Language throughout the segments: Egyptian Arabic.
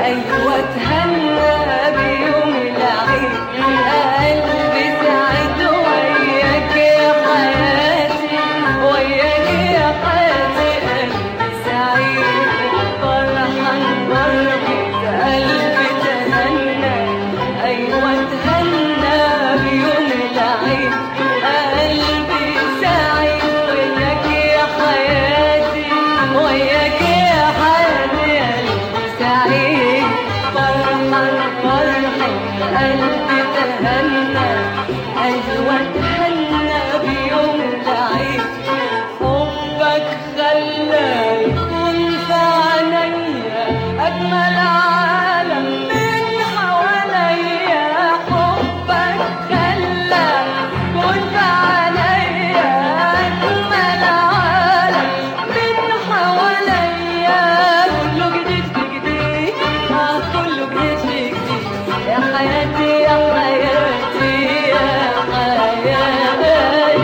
أيوة اتهنى بيوم العيد قلبي سعيد وياك يا حياتي وياك يا حياتي قلبي سعيد وفرحان فرحة قلبي تهنى أيوة اتهنى بيوم العيد قلبي سعيد وياك يا حياتي وياك يا حياتي قلبي سعيد فرحان فرحة قلبي تهنى أيوة اتهنى بيوم العيد حبك خلى يكون في عينيا أجمل عالم من حواليا حبك خلى يكون في عينيا أجمل عالم من حواليا كله جديد في جديد آه كله جديد في جديد يا حياتي يا حياتي يا حياتي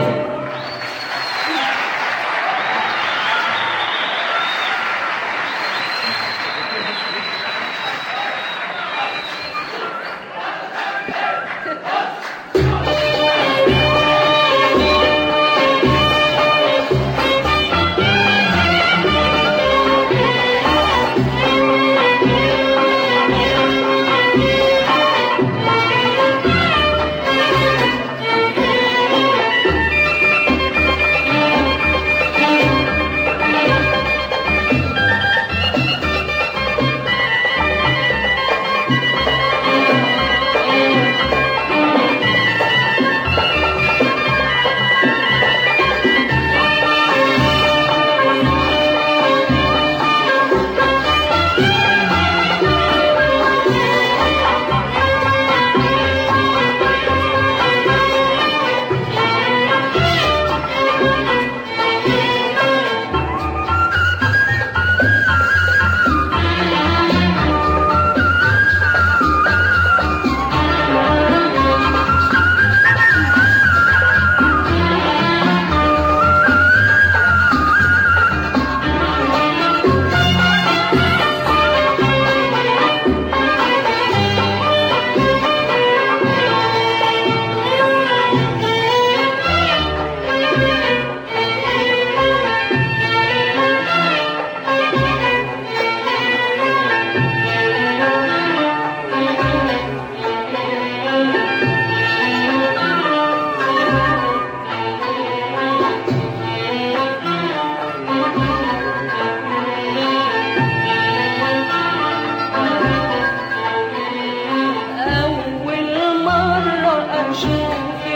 أول مرة أشوف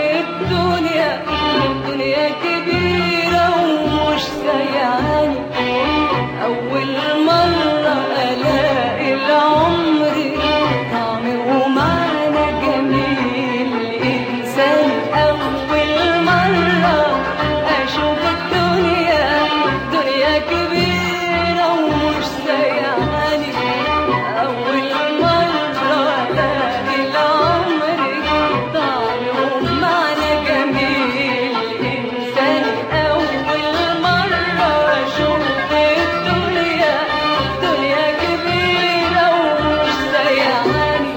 الدنيا الدنيا كبيرة ومش سيعاني أول مرة ألاقي العمر طعم ومعنى جميل إنسان أول مرة أشوف الدنيا الدنيا كبيرة ومش سيعاني أول مرة ألاقي العمر طعم ومعنى جميل إنسان أول مرة أشوف الدنيا دنيا كبيرة ومش سيعاني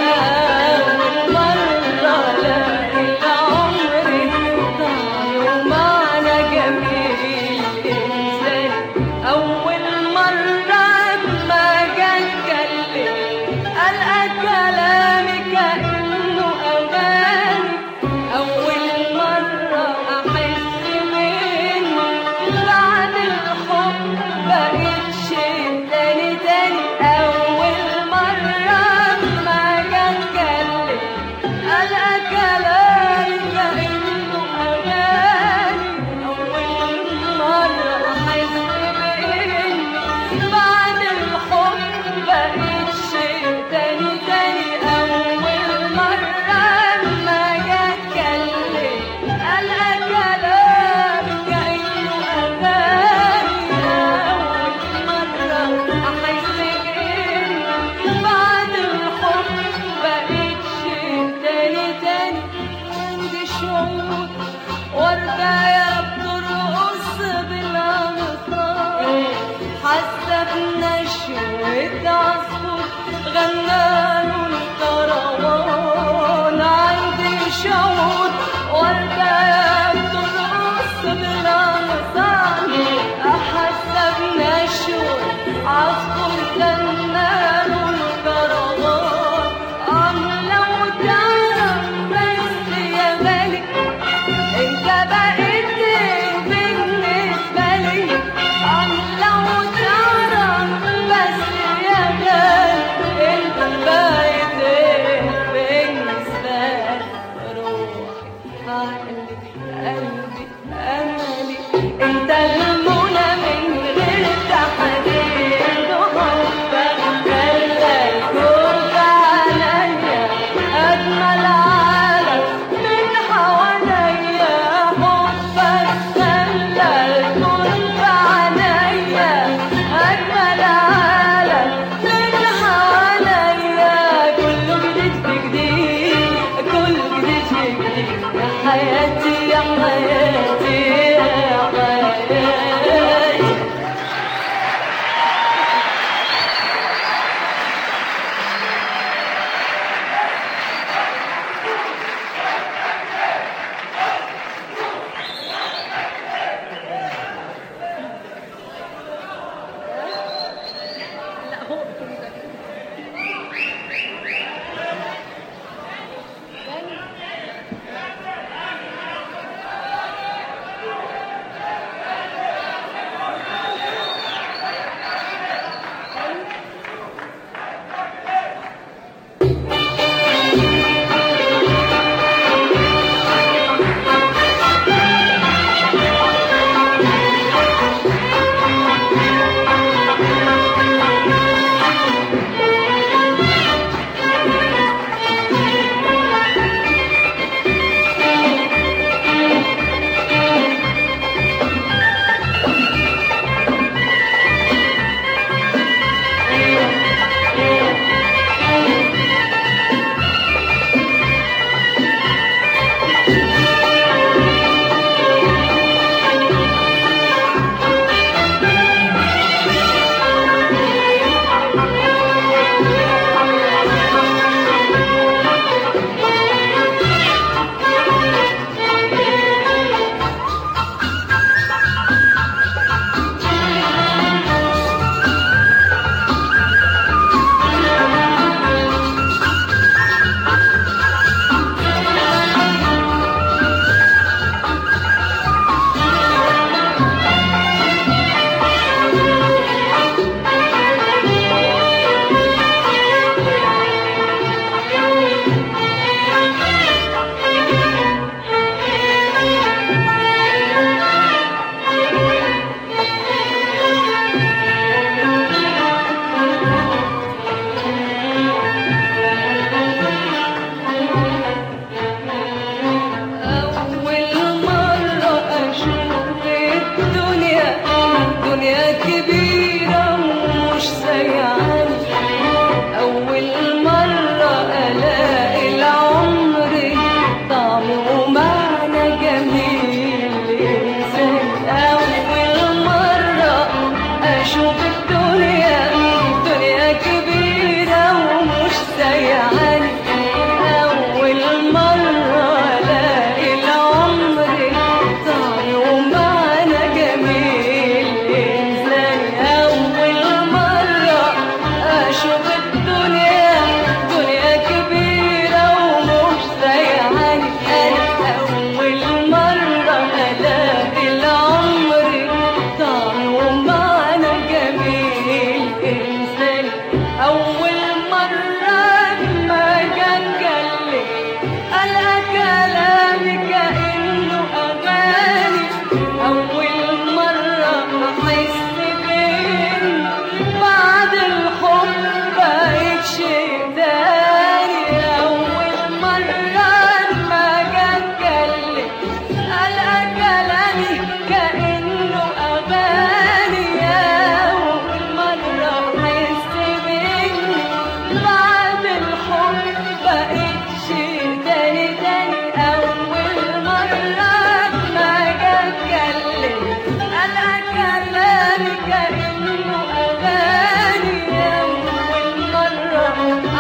أول مرة ألاقي العمر طعم ومعنى جميل إنسان أول مرة ما جا أتكلم ألقى كلامي كأنه أغاني أول مرة أحس منه بعد الحب بقيت شيء تاني تاني أول مرة ما جا أتكلم ألقى كلامي كأنه أغاني أول مرة أحس بإني بعد الحب بقيت شيء تاني تاني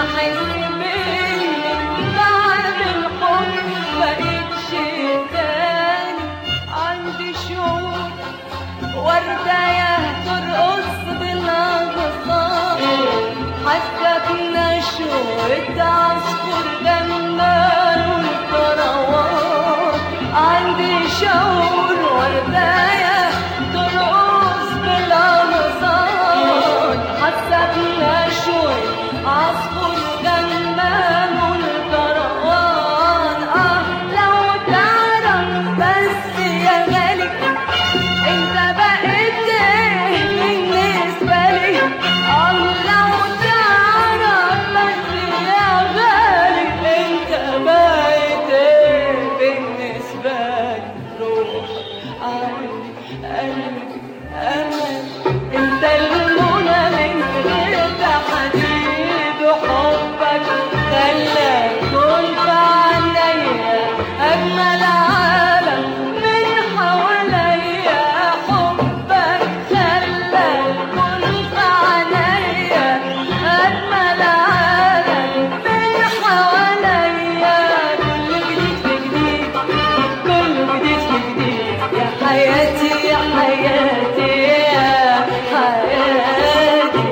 احس باني بعد الحب بقيت شيء تاني عندي شعور وردة ترقص بالأغصان حتى بنشوة عصفور جمال الكروان عندي شعور وردة ترقص بالأغصان حتى بنشوة عصفور جمال الكروان آه لو تعرف بس يا ملك انت بقيت ايه بالنسبة لي الله تعرف بس يا غالي انت بقيت ايه بالنسبة لي روح عقلي قلبي امل انت المنى من غير تحديد وحبك خلى كل في عينيا اجمل عالم من حواليا حبك خلى الكل في عينيا اجمل عالم من حواليا كل جديد في جديد كل جديد في جديد يا حياتي يا حياتي يا حياتي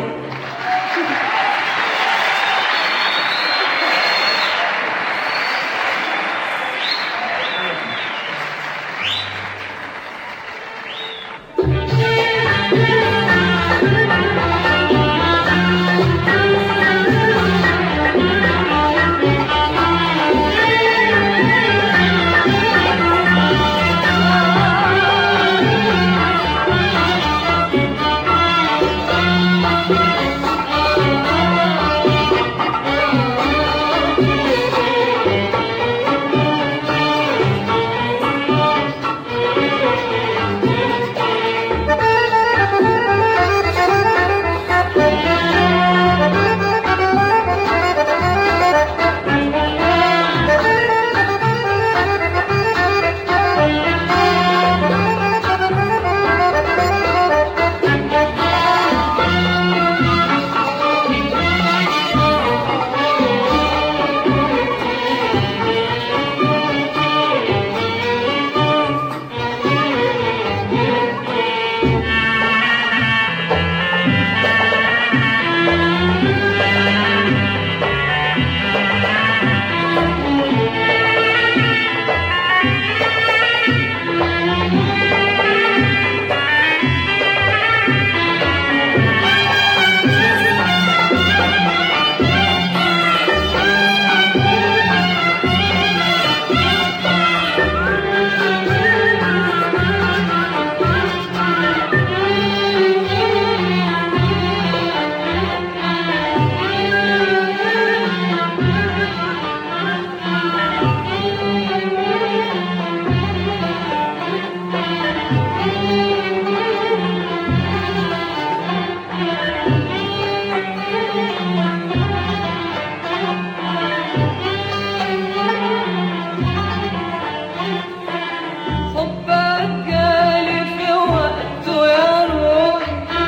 حبك جالي في وقته يا روح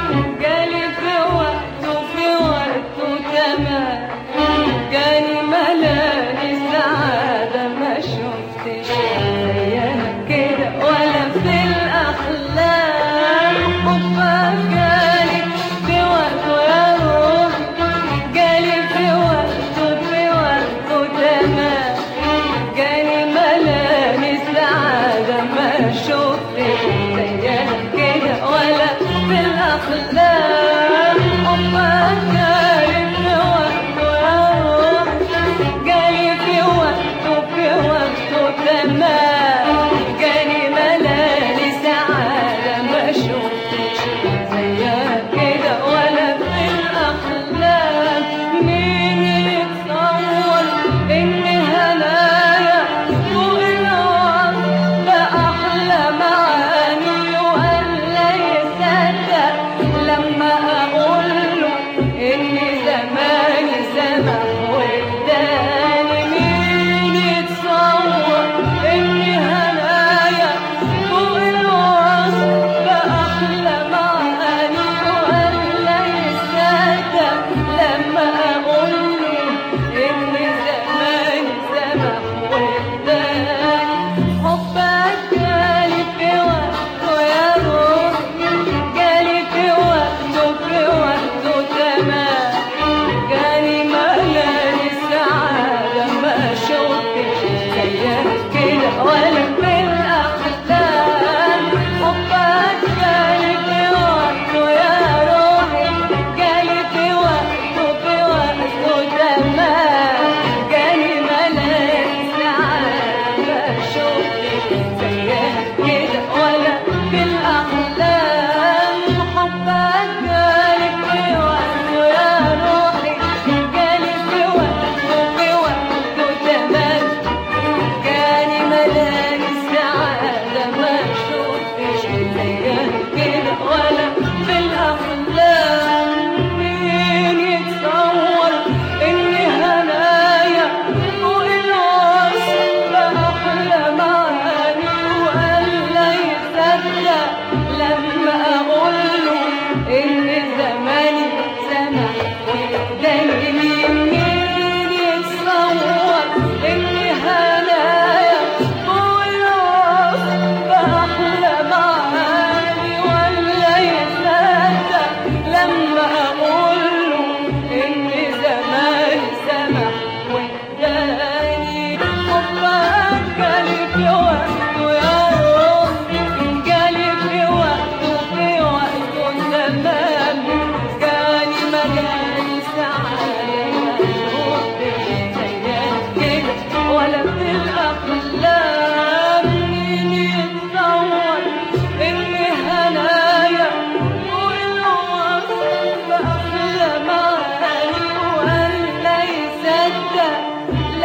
جالي في وقته في وقته كمان جاني ملاني سعادة ما شفتش زيها كده ولا في الأحلام حبك جالي في وقته يا روح جالي في وقته في وقته تمام جاني ملامي سعادة ما شفت زيها كده ولا في الأخلاق أمك جاري في وقته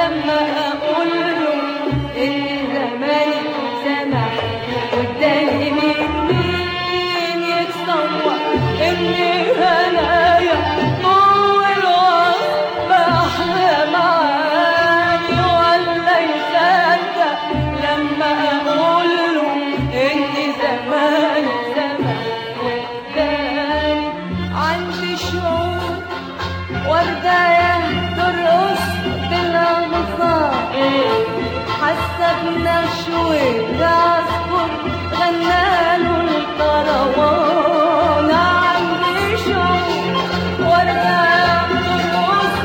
لما اقول له ان زماني سمح قدامي مين مين يتصور اني هنايا طول الوقت بحلم معاني ولا يصدق لما اقول له اني زماني سمح قدامي عندي شعور وردة ترقص بالأغصان حاسة بنشوة عصفور غناله الكروان عندي شعور وردة ترقص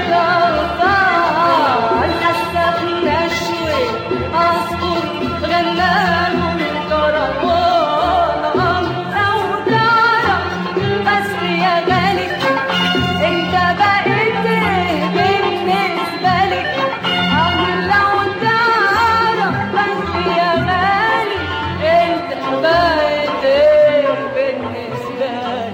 بالأغصان حاسة بنشوة عصفور غناله الكروان لو تعرف بس يا غالي انت بقيت ايه بالنسبة لي اه لو تعرف بس يا غالي انت بقيت ايه بالنسبة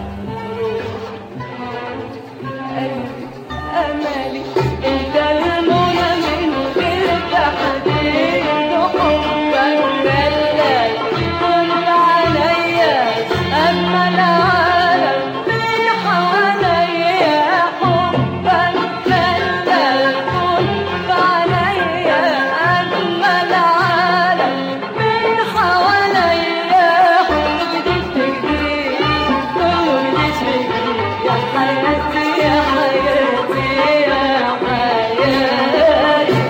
لي امالي انت المنى من غير تحديد حبك دلال كنت عليا اما العالم من حواليا حبك دلال كنت عليا اما العالم من حواليا حبك جديد كله جديد يا حياتي يا حياتي يا حياتي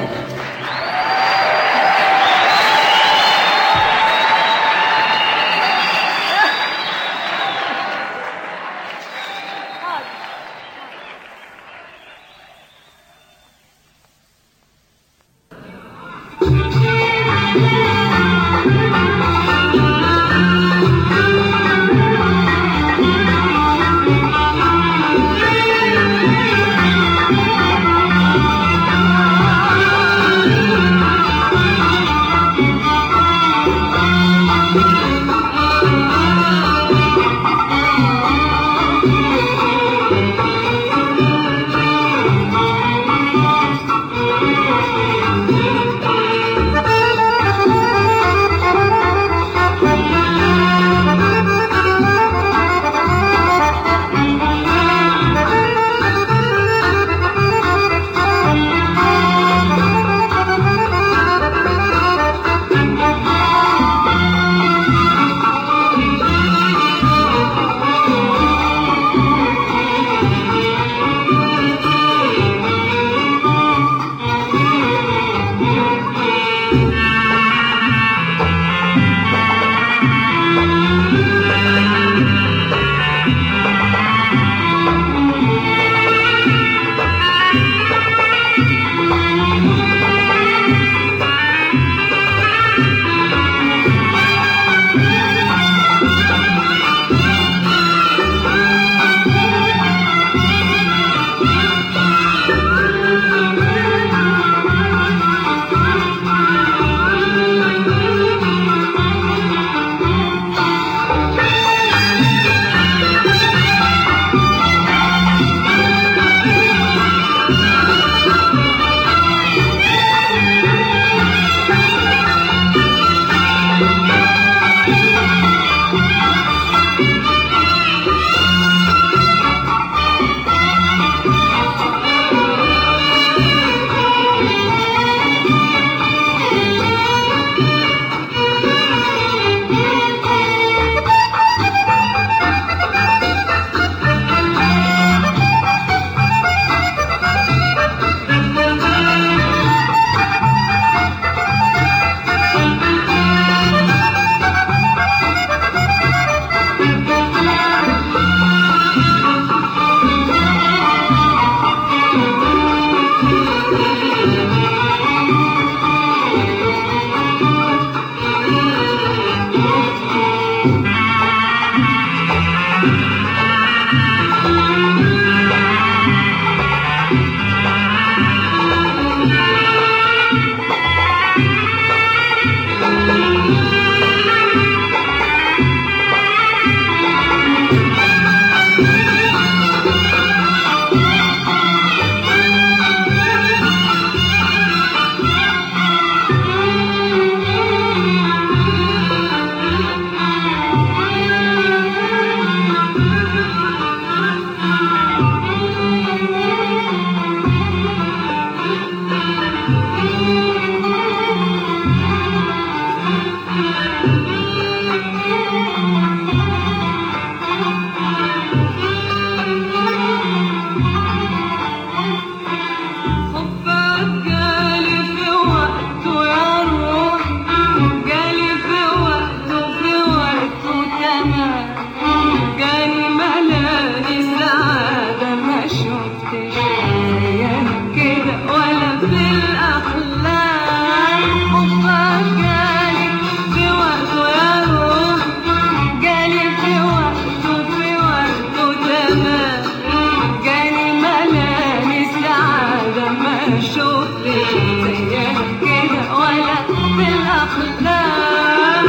شفتش زيك كده ولا في الأحلام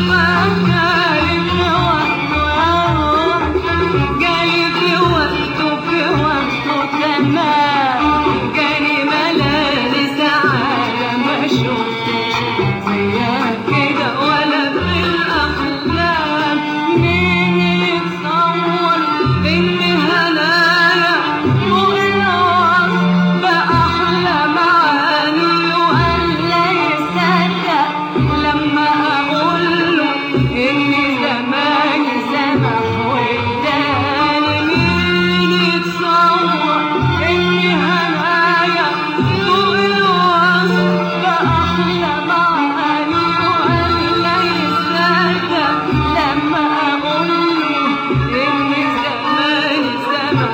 وفكرني في وقته يا روح جاي في وقته في وقته تمام جاني ملالي سعادة ما شفتش زيك كده ولا في الأحلام مين يتصور إني هنايا فوق الوصف بأحلى معاني ولا يصدق لما أقول له إني زماني سمح واداني مين يتصور إني هنايا فوق الوصف بأحلى معاني ولا يصدق لما أقول له إني زماني سمح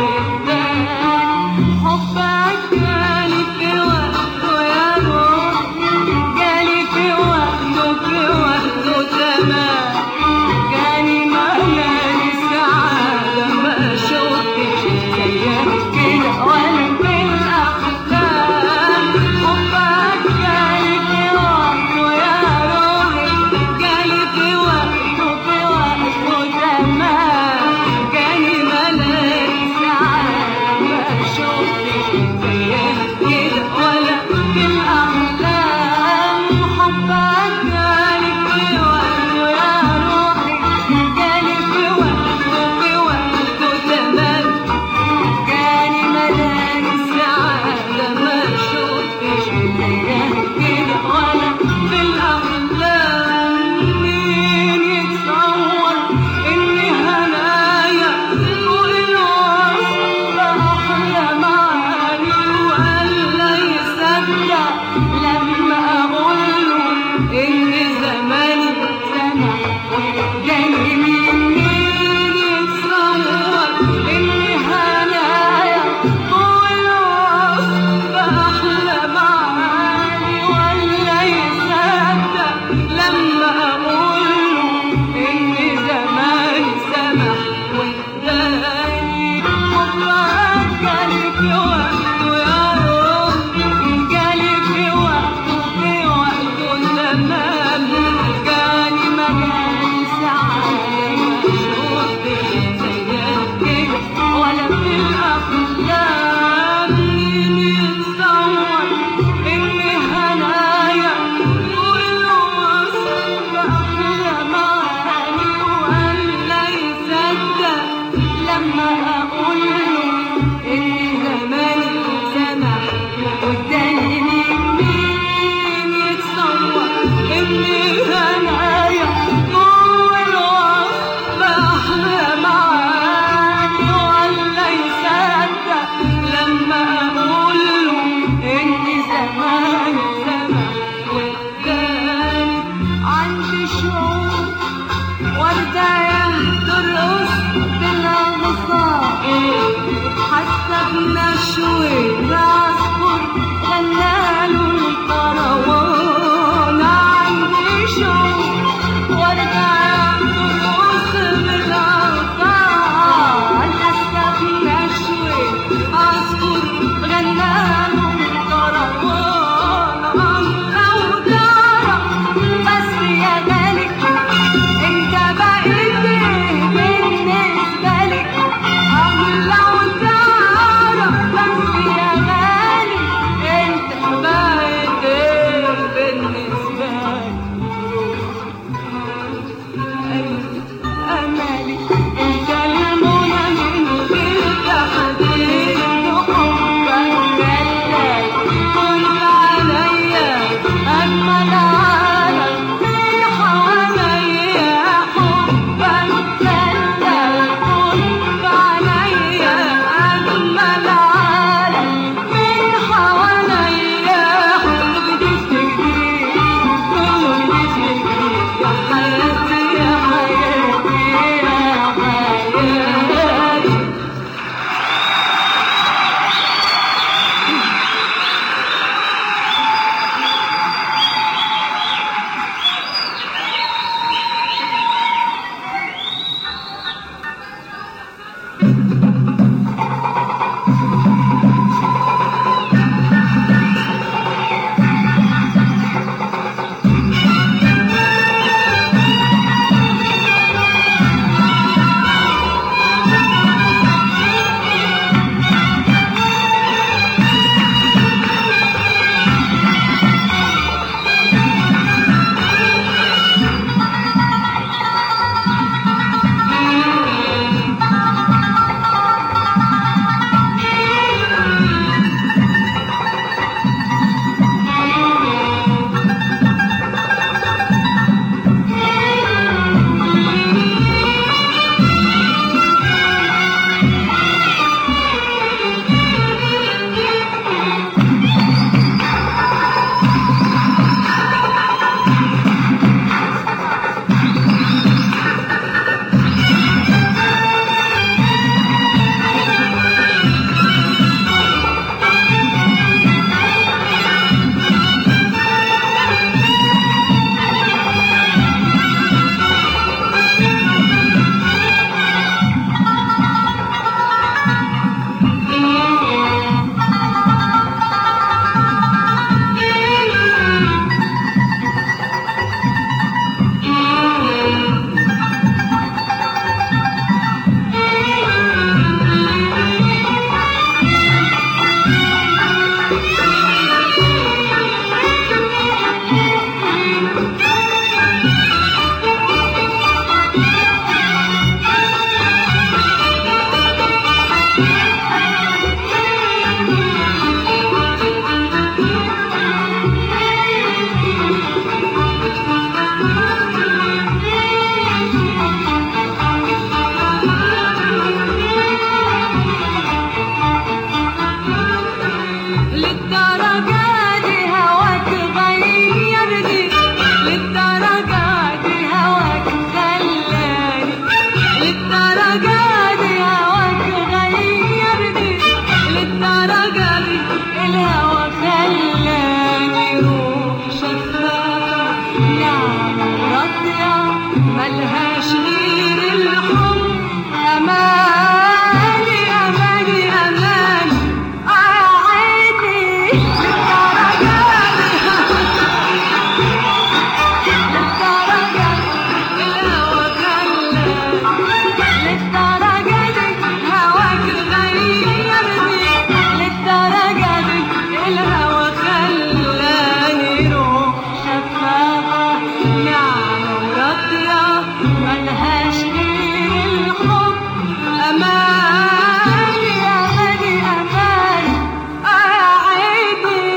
واداني حبك جالي في وقته يا روح جالي في وقته في وقته تمام جاني ملاني سعادة ما شفتش زيك كده ولا في الأحلام حبك جالي في وقته يا روحي جالي في وقته في وقته تمام جاني ملاني سعادة ما شفتش زيك كده ولا في الأحلام حبك جالي في وقته يا روحي جالي في وقته في وقته تمام جاني ملاني سعادة ما شفتش زيك كده ولا في الأحلام مين يتصور إني هنايا فوق الوصف بأحلى معاني ولا يصدق لما أقول له إني زماني سمح وجاني مين يتصور إني هنايا فوق الوصف بأحلى معاني ولا يصدق لما أقول له إني زماني سمح واداني حبك جالي في وقته يا روح جالي في وقته في وقته تمام جاني مجالي سعادة ما شفتش زيك كده ولا في الأحلام مين يتصور إني هنايا فوق الوصف بأحلى معاني ولا يصدق لما أقول له إني زماني الهوى خلاني روح شفافة نعمة راضية ملهاش غير الحب أماني أماني أماني عيني للدرجة الهوى خلاني للدرجة دي هواك غيرني للدرجة دي الهوى خلاني روح شفافة نعمة وراضية ملهاش غير الحب أماني أماني أماني أعيدي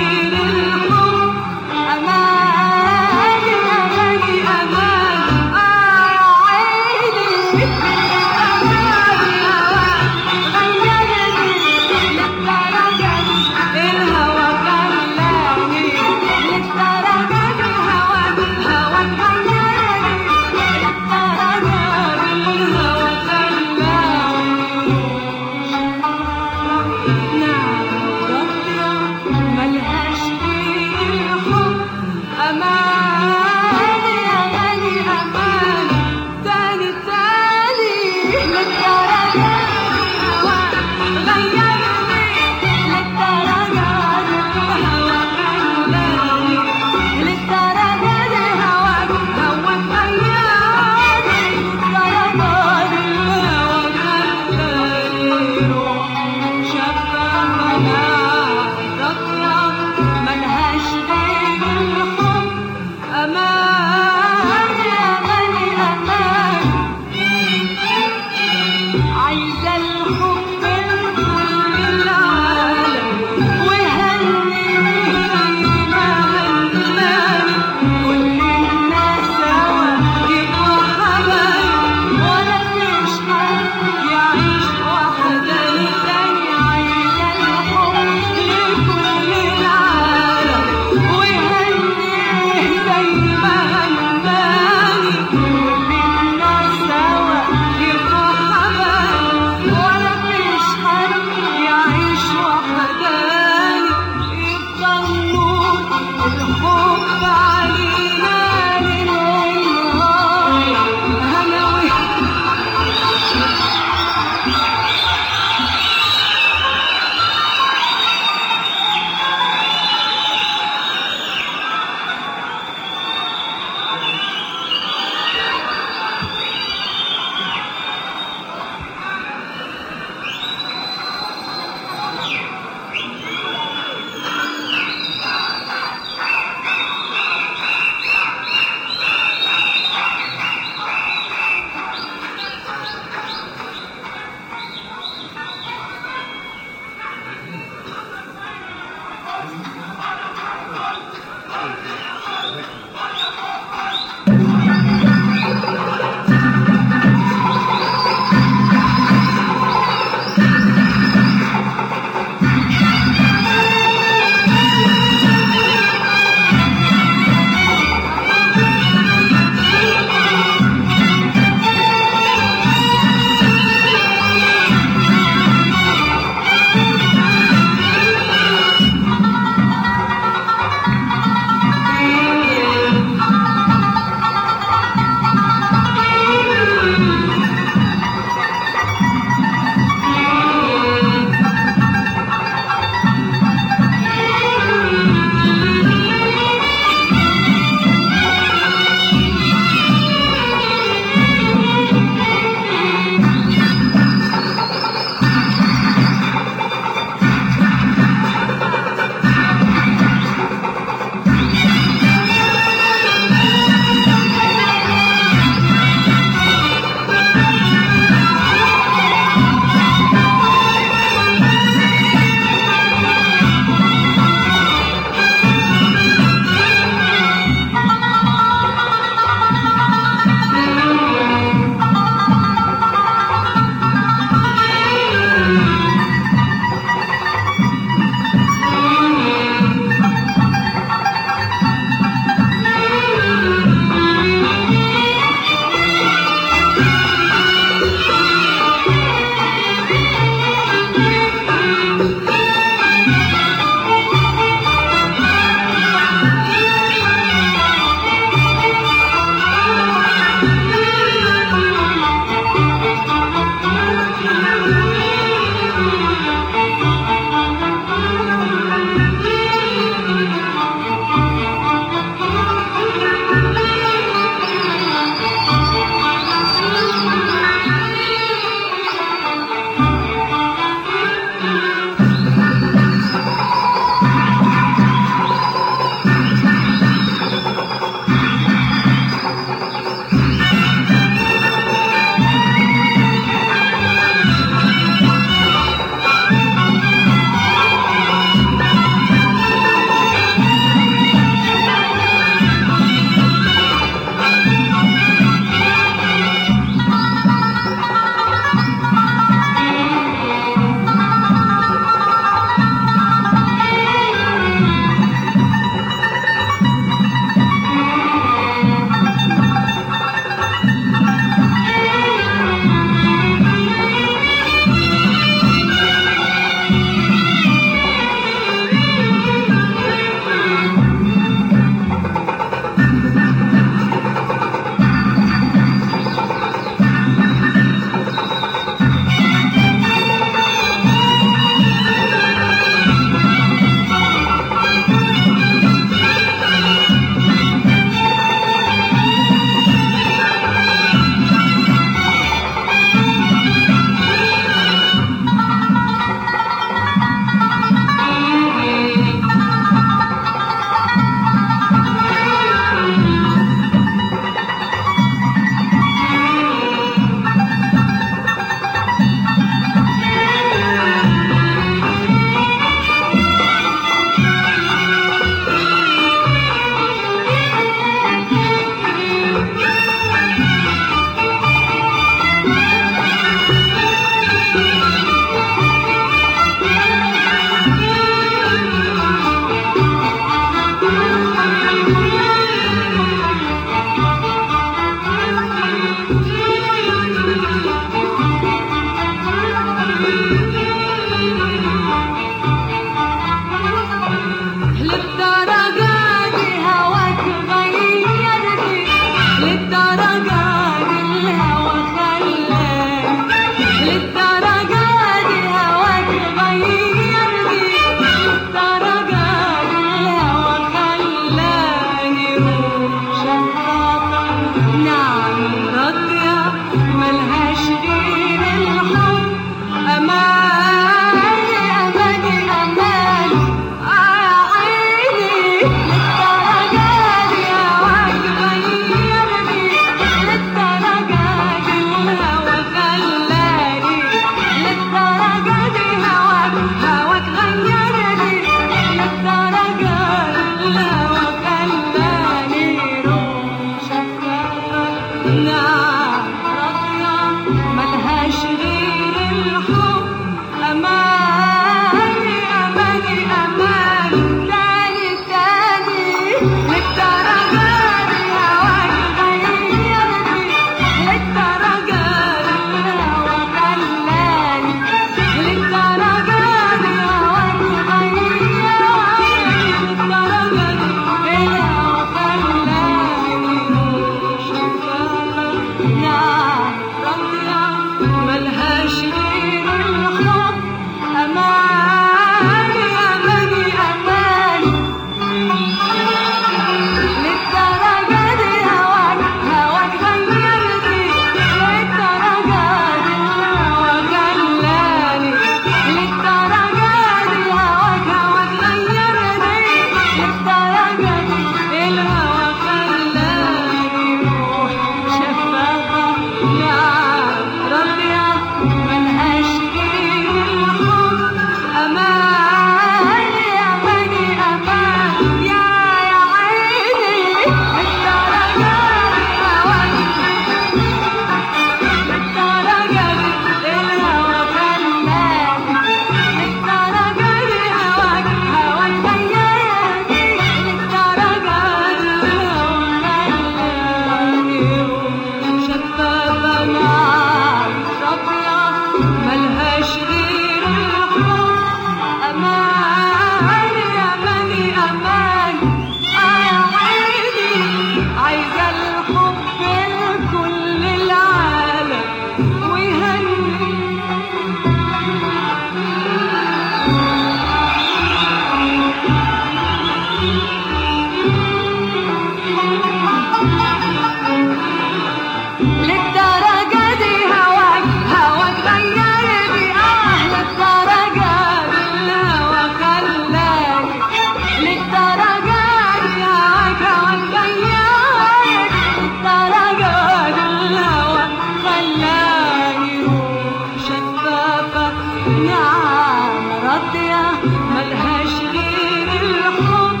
نعم راضية ملهاش غير الحب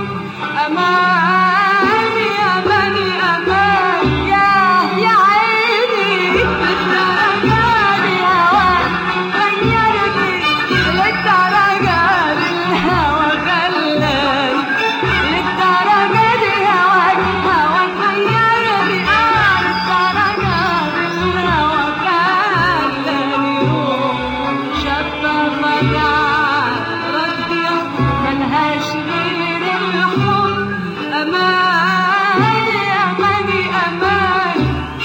أمان يا بني أمان يا يا عيني للدرجة دي هواك غيرني للدرجة دي الهوى خلاني للدرجة دي هواك هواك غيرني آه للدرجة دي الهوى خلاني روح شفافك راضية ملهاش غير الحب أمان يا بني أمان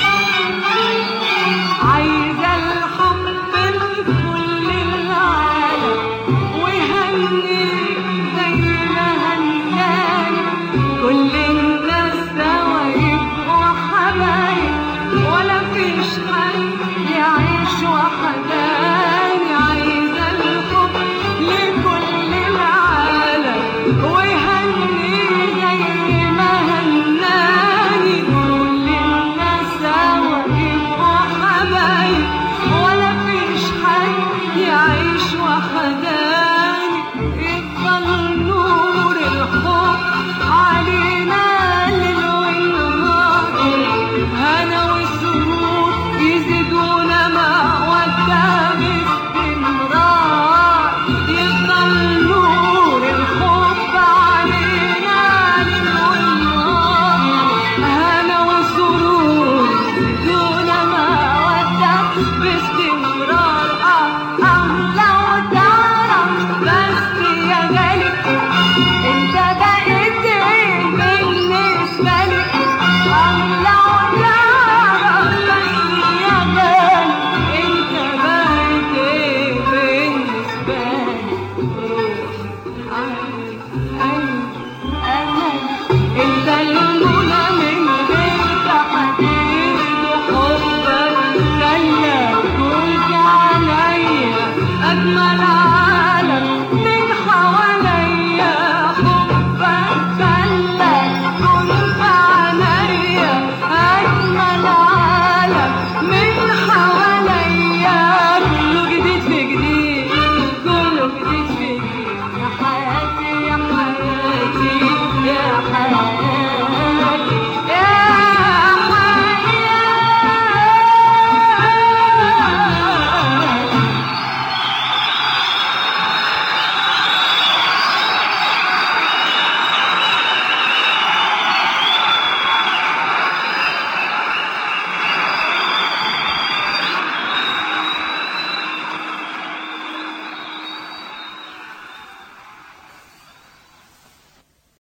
عايزة الحب لكل العالم ويهني زي ما هناني كل الناس سوا يبقوا حبايب ولا فيش حد يعيش وحداني عايزة الحب لكل العالم ويهني زي ما هناني كل الناس سوا يبقوا حبايب ولا فيش حد يعيش وحداني يفضل نور الحب علينا ليل ونهار هنا والسرور يزيدونا مودة باستمرار يفضل نور الحب علينا ليل ونهار هنا والسرور يزيدونا مودة باستمرار آه آه لو تعرف بس يا غالي انت بقيت ايه بالنسبة لي الله تعرف بس يا غالي انت بقيت ايه بالنسبة لي روح عقل قلب امل انت المنى من غير تحديد حبك خلى كل عليا اجمل